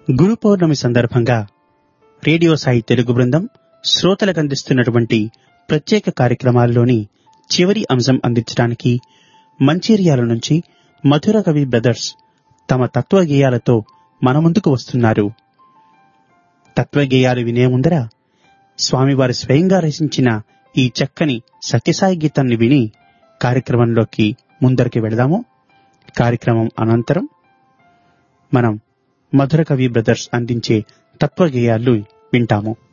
గురు పౌర్ణమి సందర్భంగా రేడియో సాయి తెలుగు బృందం శ్రోతలకు అందిస్తున్నటువంటి ప్రత్యేక కార్యక్రమాల్లోని చివరి అంశం అందించడానికి మంచిర్యాల నుంచి మధుర కవి బ్రదర్స్ తమ తత్వగేయాలతో మన ముందుకు వస్తున్నారు తత్వగేయాలు వినే ముందర స్వామివారి స్వయంగా రచించిన ఈ చక్కని సత్యసాయి గీతాన్ని విని కార్యక్రమంలోకి ముందరికి వెళదాము కార్యక్రమం అనంతరం మనం మధుర కవి బ్రదర్స్ అందించే తత్వగేయాలు వింటాము